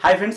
hi friends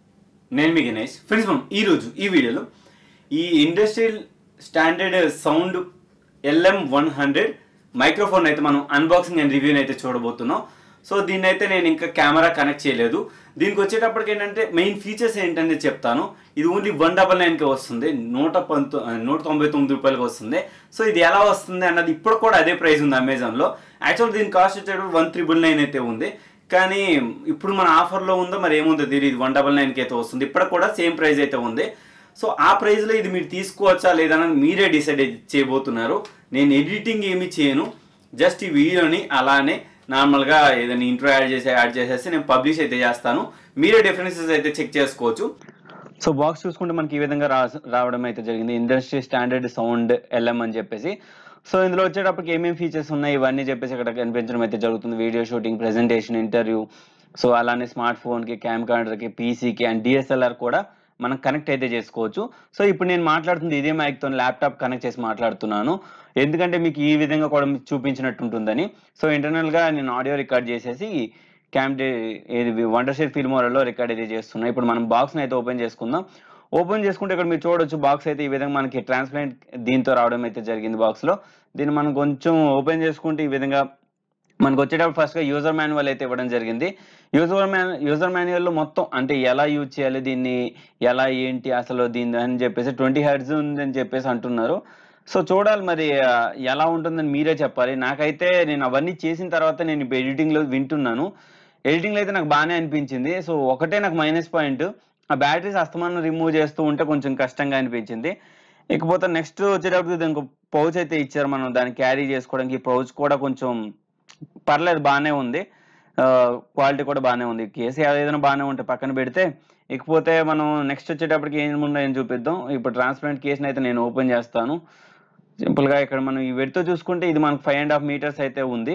నేను మీ Ganesh friends మనం ఈరోజు ఈ వీడియోలో ఈ industrial standard sound L M one hundred microphone అయితే మనం అన్బాక్సింగ్ అండ్ రివ్యూని అయితే చూడబోతున్నాం సో దీన్ని అయితే నేను ఇంకా కెమెరా కనెక్ట్ చేయలేదు దీనికి వచ్చేటప్పటికి ఏంటంటే మెయిన్ ఫీచర్స్ ఏంటంటే చెప్తాను ఇది ఓన్లీ వన్ డబల్ నైన్కి వస్తుంది నూట పంతొ నూట తొంభై తొమ్మిది రూపాయలకి వస్తుంది సో ఇది ఎలా వస్తుంది అన్నది ఇప్పుడు కూడా అదే ప్రైస్ ఉంది అమెజాన్లో యాక్చువల్ దీని కాస్ట్ వచ్చేటప్పుడు వన్ త్రిబుల్ నైన్ అయితే ఉంది కానీ ఇప్పుడు మన ఆఫర్లో ఉందో మరి ఏముందో తెలియదు వన్ డబల్ నైన్కి అయితే వస్తుంది ఇప్పటికి కూడా సేమ్ ప్రైస్ అయితే ఉంది సో ఆ ప్రైస్లో ఇది మీరు తీసుకోవచ్చా లేదా అని మీరే డిసైడ్ చేయబోతున్నారు నేను ఎడిటింగ్ ఏమి చేయను జస్ట్ ఈ వీడియోని అలానే నార్మల్గా ఏదైనా ఇంట్రో యాడ్ చేసి యాడ్ చేసేసి నేను పబ్లిష్ అయితే చేస్తాను మీరే డిఫరెన్సెస్ అయితే చెక్ చేసుకోవచ్చు సో బాక్స్ చూసుకుంటే మనకి ఈ విధంగా రా రావడం అయితే జరిగింది ఇండస్ట్రీ స్టాండర్డ్ సౌండ్ ఎల్ఎం అని చెప్పేసి సో ఇందులో వచ్చేటప్పటికి ఏమేమి ఫీచర్స్ ఉన్నాయి ఇవన్నీ చెప్పేసి ఇక్కడ కనిపించడం అయితే జరుగుతుంది video shooting presentation interview so అలానే స్మార్ట్ ఫోన్కి క్యామ్ కార్డర్కి పీసీకి అండ్ డిఎస్ఎల్ఆర్ కూడా మనం కనెక్ట్ అయితే చేసుకోవచ్చు సో ఇప్పుడు నేను మాట్లాడుతుంది ఇదే మైక్తో ల్యాప్టాప్ కనెక్ట్ చేసి మాట్లాడుతున్నాను ఎందుకంటే మీకు ఈ విధంగా కూడా మీకు చూపించినట్టు ఉంటుందని సో ఇంటర్నల్గా నేను ఆడియో రికార్డ్ చేసేసి క్యామ్ ఏది వండర్ షేర్ ఫిల్మోరలో రికార్డ్ అయితే చేస్తున్నా ఇప్పుడు మనం బాక్స్ని అయితే ఓపెన్ చేసుకుందాం ఓపెన్ చేసుకుంటే ఇక్కడ మీరు చూడొచ్చు బాక్స్ అయితే ఈ విధంగా మనకి ట్రాన్స్పరెంట్ దీంతో రావడం అయితే జరిగింది బాక్స్లో దీన్ని మనం కొంచెం ఓపెన్ చేసుకుంటే ఈ విధంగా మనకు వచ్చేటప్పుడు ఫస్ట్గా యూజర్ మాన్యువల్ అయితే ఇవ్వడం జరిగింది యూజర్ మాన్ యూజర్ మాన్యువల్లో మొత్తం అంటే ఎలా యూజ్ చేయాలి దీన్ని ఎలా ఏంటి అసలు దీన్ని అని చెప్పేసి ట్వంటీ హెడ్స్ ఉందని చెప్పేసి అంటున్నారు సో చూడాలి మరి ఆ, ఎలా ఉంటుందని మీరే చెప్పాలి నాకైతే నేను అవన్నీ చేసిన తర్వాత నేను ఇప్పుడు ఎడిటింగ్లో వింటున్నాను ఎడిటింగ్లో అయితే నాకు బాగానే అనిపించింది సో ఒకటే నాకు మైనస్ పాయింట్ ఆ బ్యాటరీస్ అస్తమానం రిమూవ్ చేస్తూ ఉంటే కొంచెం కష్టంగా అనిపించింది ఇకపోతే నెక్స్ట్ వచ్చేటప్పుడు దానికి పౌచ్ అయితే ఇచ్చారు మనం దాన్ని క్యారీ చేసుకోవడానికి పౌచ్ కూడా కొంచెం పర్లేదు బాగానే ఉంది క్వాలిటీ కూడా బాగానే ఉంది కేసు ఏదైనా బాగానే ఉంటే పక్కన పెడితే ఇకపోతే మనం నెక్స్ట్ వచ్చేటప్పటికి ఏముందో ఏం చూపిద్దాం ఇప్పుడు ట్రాన్స్పరెంట్ కేసుని అయితే నేను ఓపెన్ చేస్తాను సింపుల్గా ఇక్కడ మనం ఈ వెడ్తో చూసుకుంటే ఇది మనకు ఫైవ్ అండ్ హాఫ్ మీటర్స్ అయితే ఉంది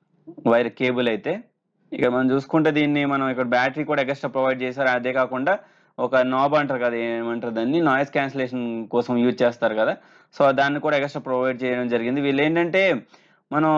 వైర్ కేబుల్ అయితే ఇక మనం చూసుకుంటే దీన్ని మనం ఇక్కడ బ్యాటరీ కూడా ఎక్స్ట్రా ప్రొవైడ్ చేశారు అదే కాకుండా ఒక నాబ్ అంటారు కదా ఏమంటారు దాన్ని నాయిస్ క్యాన్సిలేషన్ కోసం యూజ్ చేస్తారు కదా సో దాన్ని కూడా ఎక్స్ట్రా ప్రొవైడ్ చేయడం జరిగింది వీళ్ళు ఏంటంటే మనం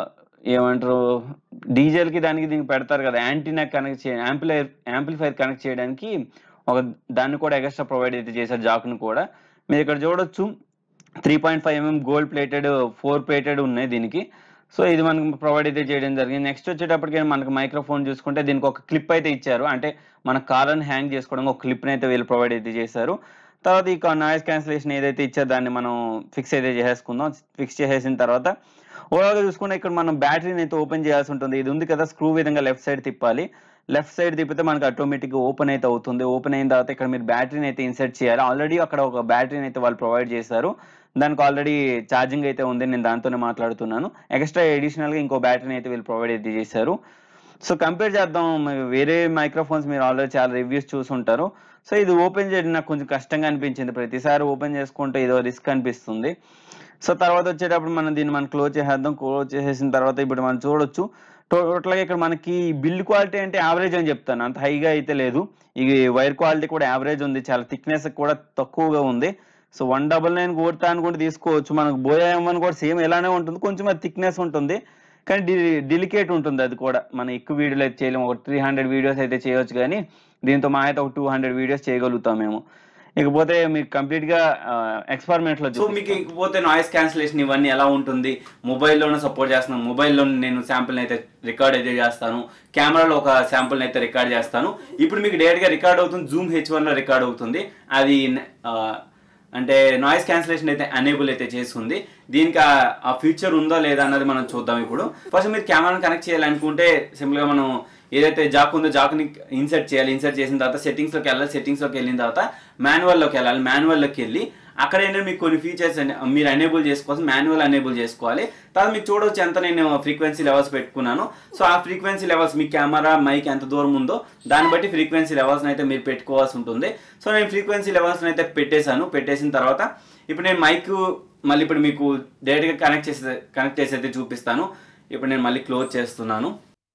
ఏమంటారు డీజేల్కి దానికి దీనికి పెడతారు కదా యాంటీనా కనెక్ట్ చే యాంప్లిఫైర్ యాంప్లిఫైర్ కనెక్ట్ చేయడానికి ఒక దాన్ని కూడా ఎక్స్ట్రా ప్రొవైడ్ అయితే చేశారు జాక్ను కూడా మీరు ఇక్కడ చూడొచ్చు three point five M M gold plated four plated ఉన్నాయి దీనికి సో ఇది మనకు ప్రొవైడ్ అయితే చేయడం జరిగింది నెక్స్ట్ వచ్చేటప్పటికి మనకు మైక్రోఫోన్ చూసుకుంటే దీనికి ఒక క్లిప్ అయితే ఇచ్చారు అంటే మన కాలర్ని హ్యాంగ్ చేసుకోవడం ఒక క్లిప్ని అయితే వీళ్ళు ప్రొవైడ్ అయితే చేశారు తర్వాత ఈ నాయిస్ క్యాన్సిలేషన్ ఏదైతే ఇచ్చారో దాన్ని మనం ఫిక్స్ అయితే చేసేసుకుందాం ఫిక్స్ చేసేసిన తర్వాత ఓవరాల్గా చూసుకుంటే ఇక్కడ మనం బ్యాటరీని అయితే ఓపెన్ చేయాల్సి ఉంటుంది ఇది ఉంది కదా స్క్రూ విధంగా లెఫ్ట్ సైడ్ తిప్పాలి లెఫ్ట్ సైడ్ తిప్పితే మనకి ఆటోమేటిక్గా ఓపెన్ అయితే అవుతుంది ఓపెన్ అయిన తర్వాత ఇక్కడ మీరు బ్యాటరీని అయితే ఇన్సర్ట్ చేయాలి ఆల్రెడీ అక్కడ ఒక బ్యాటరీని అయితే వాళ్ళు ప్రొవైడ్ చేశారు దానికి ఆల్రెడీ ఛార్జింగ్ అయితే ఉంది నేను దాంతోనే మాట్లాడుతున్నాను ఎక్స్ట్రా అడిషనల్గా ఇంకో బ్యాటరీని అయితే వీళ్ళు ప్రొవైడ్ అయితే చేశారు సో కంపేర్ చేద్దాం మరి వేరే మైక్రోఫోన్స్ మీరు ఆల్రెడీ చాలా రివ్యూస్ చూసుంటారు సో ఇది ఓపెన్ చేయడం నాకు కొంచెం కష్టంగా అనిపించింది ప్రతిసారి ఓపెన్ చేసుకుంటే ఏదో రిస్క్ అనిపిస్తుంది సో తర్వాత వచ్చేటప్పుడు మనం దీన్ని మనం క్లోజ్ చేసేద్దాం క్లోజ్ చేసేసిన తర్వాత ఇప్పుడు మనం చూడొచ్చు టోటల్గా ఇక్కడ మనకి బిల్డ్ క్వాలిటీ అంటే యావరేజ్ అని చెప్తాను అంత హైగా అయితే లేదు ఈ వైర్ క్వాలిటీ కూడా యావరేజ్ ఉంది చాలా థిక్నెస్ కూడా తక్కువగా ఉంది సో వన్ డబల్ నైన్ కొడతా అనుకుంటే తీసుకోవచ్చు మనకు బోయా వన్ కూడా సేమ్ ఇలానే ఉంటుంది కొంచెం అది థిక్నెస్ ఉంటుంది కానీ డి డెలికేట్ ఉంటుంది అది కూడా మనం ఎక్కువ వీడియోలు అయితే చేయలేము ఒక త్రీ హండ్రెడ్ వీడియోస్ అయితే చేయొచ్చు కానీ దీంతో మా అయితే ఒక టూ హండ్రెడ్ వీడియోస్ చేయగలుగుతాం మేము ఇకపోతే మీకు కంప్లీట్ గా ఎక్స్పెరిమెంట్ లో సో మీకు ఇకపోతే నాయిస్ క్యాన్సిలేషన్ ఇవన్నీ ఎలా ఉంటుంది మొబైల్లోనే సపోర్ట్ చేస్తున్నాను మొబైల్లో నేను శాంపుల్ అయితే రికార్డ్ అయితే చేస్తాను కెమెరాలో ఒక శాంపుల్ అయితే రికార్డ్ చేస్తాను ఇప్పుడు మీకు డైరెక్ట్ గా రికార్డ్ అవుతుంది జూమ్ హెచ్ వన్ లో రికార్డ్ అవుతుంది అది ఆ, అంటే నాయిస్ క్యాన్సిలేషన్ అయితే అనేబుల్ అయితే చేస్తుంది దీనికి ఆ- ఆ ఫీచర్ ఉందో లేదా అన్నది మనం చూద్దాం ఇప్పుడు ఫస్ట్ మీరు కెమెరాని కనెక్ట్ చేయాలనుకుంటే సింపుల్ గా మనం ఏదైతే జాక్ ఉందో జాక్ని ఇన్సర్ట్ చేయాలి ఇన్సర్ట్ చేసిన తర్వాత సెట్టింగ్స్ లోకి వెళ్ళాలి సెట్టింగ్స్ లోకి వెళ్ళిన తర్వాత మాన్యువల్ లోకి వెళ్ళాలి మాన్యువల్ లోకి వెళ్ళి అక్కడ ఏంటంటే మీకు కొన్ని ఫీచర్స్ మీరు ఎనేబుల్ చేసుకోవాలి మాన్యువల్ ఎనేబుల్ చేసుకోవాలి తర్వాత మీకు చూడవచ్చు ఎంత నేను ఫ్రీక్వెన్సీ లెవెల్స్ పెట్టుకున్నాను సో ఆ ఫ్రీక్వెన్సీ లెవెల్స్ మీ కెమెరా మైక్ ఎంత దూరం ఉందో దాన్ని బట్టి ఫ్రీక్వెన్సీ లెవెల్స్ అయితే మీరు పెట్టుకోవాల్సి ఉంటుంది సో నేను ఫ్రీక్వెన్సీ లెవెల్స్ అయితే పెట్టేశాను పెట్టేసిన తర్వాత ఇప్పుడు నేను మైక్ మళ్ళీ ఇప్పుడు మీకు డైరెక్ట్గా కనెక్ట్ చేసి కనెక్ట్ చేసి అయితే చూపిస్తాను ఇప్పుడు నేను మళ్ళీ క్లోజ్ చేస్తున్నాను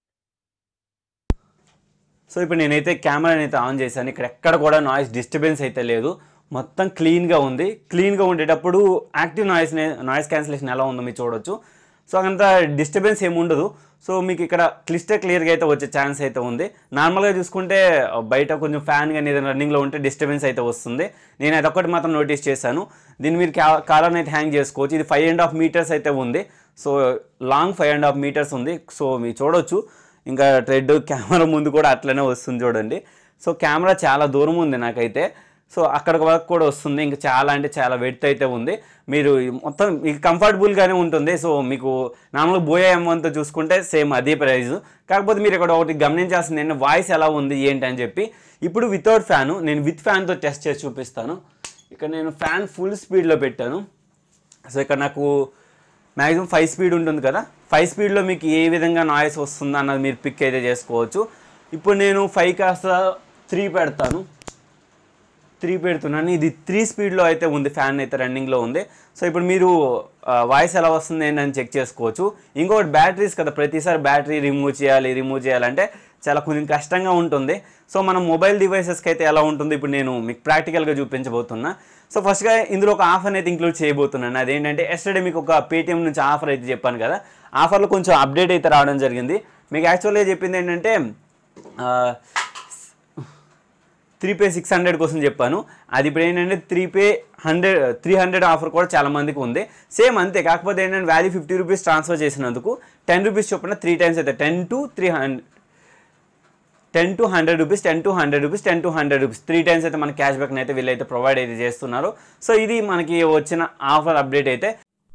సో ఇప్పుడు నేనైతే కెమెరాని అయితే ఆన్ చేశాను ఇక్కడ ఎక్కడ కూడా నాయిస్ డిస్టర్బెన్స్ అయితే లేదు మొత్తం క్లీన్గా ఉంది క్లీన్గా ఉండేటప్పుడు యాక్టివ్ నాయిస్ నాయిస్ క్యాన్సిలేషన్ ఎలా ఉందో మీరు చూడొచ్చు సో అంత డిస్టర్బెన్స్ ఏమి ఉండదు సో మీకు ఇక్కడ క్లిస్టర్ క్లియర్గా అయితే వచ్చే ఛాన్స్ అయితే ఉంది నార్మల్గా చూసుకుంటే బయట కొంచెం ఫ్యాన్ కానీ ఏదైనా రన్నింగ్లో ఉంటే డిస్టర్బెన్స్ అయితే వస్తుంది నేను అదొకటి మాత్రం నోటీస్ చేశాను దీన్ని మీరు కా కాలర్ని అయితే హ్యాంగ్ చేసుకోవచ్చు ఇది ఫైవ్ అండ్ హాఫ్ మీటర్స్ అయితే ఉంది so long five and half metres ఉంది సో మీరు చూడొచ్చు ఇంకా ట్రెడ్ కెమెరా ముందు కూడా అట్లనే వస్తుంది చూడండి సో కెమెరా చాలా దూరం ఉంది నాకైతే సో అక్కడ వరకు కూడా వస్తుంది ఇంకా చాలా అంటే చాలా వెడ్త్ అయితే ఉంది మీరు ఈ మొత్తం మీకు కంఫర్టబుల్గానే ఉంటుంది సో మీకు నార్మల్గా బోయా ఎమ్మంతో చూసుకుంటే సేమ్ అదే ప్రైస్ కాకపోతే మీరు ఇక్కడ ఒకటి గమనించాల్సింది ఏంటంటే వాయిస్ ఎలా ఉంది ఏంటి అని చెప్పి ఇప్పుడు వితౌట్ ఫ్యాను నేను విత్ ఫ్యాన్తో టెస్ట్ చేసి చూపిస్తాను ఇక్కడ నేను ఫ్యాన్ ఫుల్ స్పీడ్లో పెట్టాను సో ఇక్కడ నాకు మ్యాక్సిమం ఫైవ్ స్పీడ్ ఉంటుంది కదా ఫైవ్ స్పీడ్లో మీకు ఏ విధంగా నాయిస్ వస్తుందో అన్నది మీరు పిక్ అయితే చేసుకోవచ్చు ఇప్పుడు నేను ఫైవ్ కాస్త త్రీ పెడతాను త్రీ పెడుతున్నాను ఇది త్రీ స్పీడ్లో అయితే ఉంది ఫ్యాన్ అయితే రన్నింగ్లో ఉంది సో ఇప్పుడు మీరు వాయిస్ ఎలా వస్తుంది ఏంటని చెక్ చేసుకోవచ్చు ఇంకొకటి బ్యాటరీస్ కదా ప్రతిసారి బ్యాటరీ రిమూవ్ చేయాలి రిమూవ్ చేయాలంటే చాలా కొంచెం కష్టంగా ఉంటుంది సో మనం మొబైల్ డివైసెస్కి అయితే ఎలా ఉంటుంది ఇప్పుడు నేను మీకు ప్రాక్టికల్గా చూపించబోతున్నా సో ఫస్ట్గా ఇందులో ఒక ఆఫర్ అయితే ఇంక్లూడ్ చేయబోతున్నాను అదేంటంటే ఎస్టర్డే మీకు ఒక పేటిఎం నుంచి ఆఫర్ అయితే చెప్పాను కదా ఆఫర్లో కొంచెం అప్డేట్ అయితే రావడం జరిగింది మీకు యాక్చువల్గా చెప్పింది ఏంటంటే ఆ, త్రీ పే సిక్స్ హండ్రెడ్ కోసం చెప్పాను అది ఇప్పుడు ఏంటంటే three pay hundred three hundred offer కూడా చాలా మందికి ఉంది సేమ్ అంతే కాకపోతే ఏంటంటే వాల్యూ ఫిఫ్టీ రూపీస్ ట్రాన్స్ఫర్ చేసినందుకు టెన్ రూపీస్ చొప్పున త్రీ టైమ్స్ అయితే ten to three hundred ten to hundred rupees ten to hundred rupees ten to hundred rupees three times అయితే మన క్యాష్ బ్యాక్ అయితే వీళ్ళైతే ప్రొవైడ్ అయితే చేస్తున్నారు సో ఇది మనకి వచ్చిన ఆఫర్ అప్డేట్ అయితే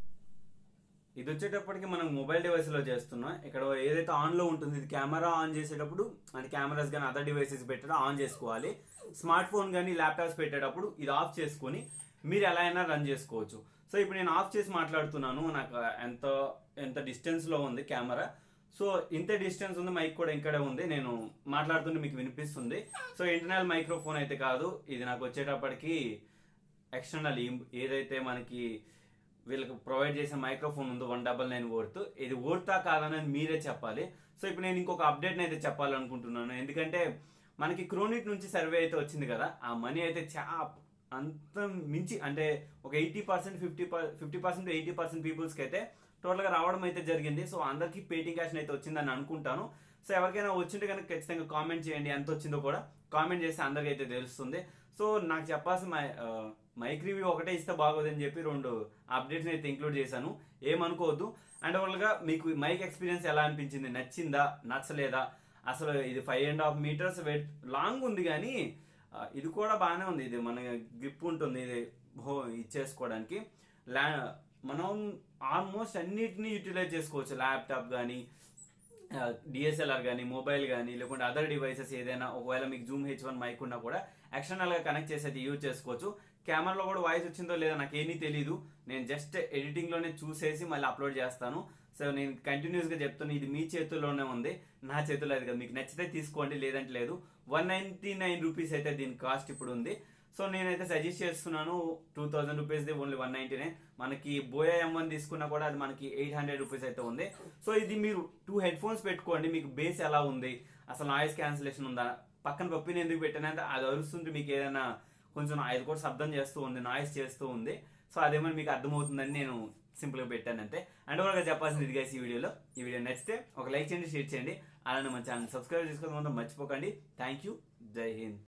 ఇది వచ్చేటప్పటికి మనం మొబైల్ డివైస్లో చేస్తున్నాం ఇక్కడ ఏదైతే ఆన్లో ఉంటుంది ఇది కెమెరా ఆన్ చేసేటప్పుడు అంటే కెమెరాస్ కానీ అదర్ డివైసెస్ పెట్టడం ఆన్ చేసుకోవాలి స్మార్ట్ ఫోన్ కానీ ల్యాప్టాప్స్ పెట్టేటప్పుడు ఇది ఆఫ్ చేసుకొని మీరు ఎలా అయినా రన్ చేసుకోవచ్చు సో ఇప్పుడు నేను ఆఫ్ చేసి మాట్లాడుతున్నాను నాకు ఎంత ఎంత డిస్టెన్స్లో ఉంది కెమెరా సో ఇంత డిస్టెన్స్ ఉంది మైక్ కూడా ఇక్కడే ఉంది నేను మాట్లాడుతుంటే మీకు వినిపిస్తుంది సో ఇంటర్నల్ మైక్రోఫోన్ అయితే కాదు ఇది నాకు వచ్చేటప్పటికి ఎక్స్టర్నల్ ఏదైతే మనకి వీళ్ళకి ప్రొవైడ్ చేసే మైక్రోఫోన్ ఉందో వన్ డబల్ నైన్ వర్త్ ఇది వర్తా కాదనేది మీరే చెప్పాలి సో ఇప్పుడు నేను ఇంకొక అప్డేట్ అయితే చెప్పాలనుకుంటున్నాను ఎందుకంటే మనకి క్రోనిట్ నుంచి సర్వే అయితే వచ్చింది కదా ఆ మనీ అయితే చా అంత మించి అంటే ఒక eighty percent fifty fifty percent eighty percent పీపుల్స్కి అయితే టోటల్గా రావడం అయితే జరిగింది సో అందరికీ పేటింగ్ క్యాష్ అయితే వచ్చిందని అనుకుంటాను సో ఎవరికైనా వచ్చింటే కనుక ఖచ్చితంగా కామెంట్ చేయండి ఎంత వచ్చిందో కూడా కామెంట్ చేస్తే అందరికీ అయితే తెలుస్తుంది సో నాకు చెప్పాల్సిన మై ఆ, మైక్ రివ్యూ ఒకటే ఇస్తే బాగోదని చెప్పి రెండు అప్డేట్స్ అయితే ఇంక్లూడ్ చేశాను ఏమనుకోవద్దు అండ్ ఓవర్గా మీకు మైక్ ఎక్స్పీరియన్స్ ఎలా అనిపించింది నచ్చిందా నచ్చలేదా అసలు ఇది five and half metres weight long ఉంది కానీ ఆ, ఇది కూడా బాగానే ఉంది ఇది మన గ్రిప్ ఉంటుంది ఇది హో ఇచ్చేసుకోవడానికి ల్యా మనం ఆల్మోస్ట్ అన్నిటినీ యూటిలైజ్ చేసుకోవచ్చు ల్యాప్టాప్ కానీ డిఎస్ఎల్ఆర్ కానీ మొబైల్ కానీ లేకుంటే అదర్ డివైసెస్ ఏదైనా ఒకవేళ మీకు జూమ్ హెచ్ వన్ మైక్ ఉన్నా కూడా ఎక్స్టర్నల్గా కనెక్ట్ చేసి అయితే యూజ్ చేసుకోవచ్చు కెమెరాలో కూడా వాయిస్ వచ్చిందో లేదో నాకు ఏమీ తెలియదు నేను జస్ట్ ఎడిటింగ్లోనే చూసేసి మళ్ళీ అప్లోడ్ చేస్తాను సో నేను కంటిన్యూస్గా చెప్తాను ఇది మీ చేతుల్లోనే ఉంది నా చేతుల్లో అది కదా మీకు నచ్చితే తీసుకోండి లేదంటే లేదు వన్ నైంటీ నైన్ రూపీస్ అయితే దీని కాస్ట్ ఇప్పుడు ఉంది సో నేనైతే సజెస్ట్ చేస్తున్నాను టూ థౌజండ్ రూపీస్ది ఓన్లీ వన్ నైంటీ నైన్ మనకి బోయా ఎం వన్ తీసుకున్నా కూడా అది మనకి ఎయిట్ హండ్రెడ్ రూపీస్ అయితే ఉంది సో ఇది మీరు టూ హెడ్ ఫోన్స్ పెట్టుకోండి మీకు బేస్ ఎలా ఉంది అసలు నాయిస్ క్యాన్సిలేషన్ ఉందా పక్కన పప్పిని ఎందుకు పెట్టానంటే అది అరుస్తుంటే మీకు ఏదైనా కొంచెం అది కూడా శబ్దం చేస్తూ ఉంది నాయిస్ చేస్తూ ఉంది సో అదేమని మీకు అర్థమవుతుందని నేను సింపుల్గా పెట్టానంతే అండ్ ఓవర్గా చెప్పాల్సింది ఇది గైస్ ఈ వీడియోలో ఈ వీడియో నచ్చితే ఒక లైక్ చేయండి షేర్ చేయండి అలానే మన ఛానల్ సబ్స్క్రైబ్ చేసుకోవడం మాత్రం మర్చిపోకండి థ్యాంక్ యూ జై హింద్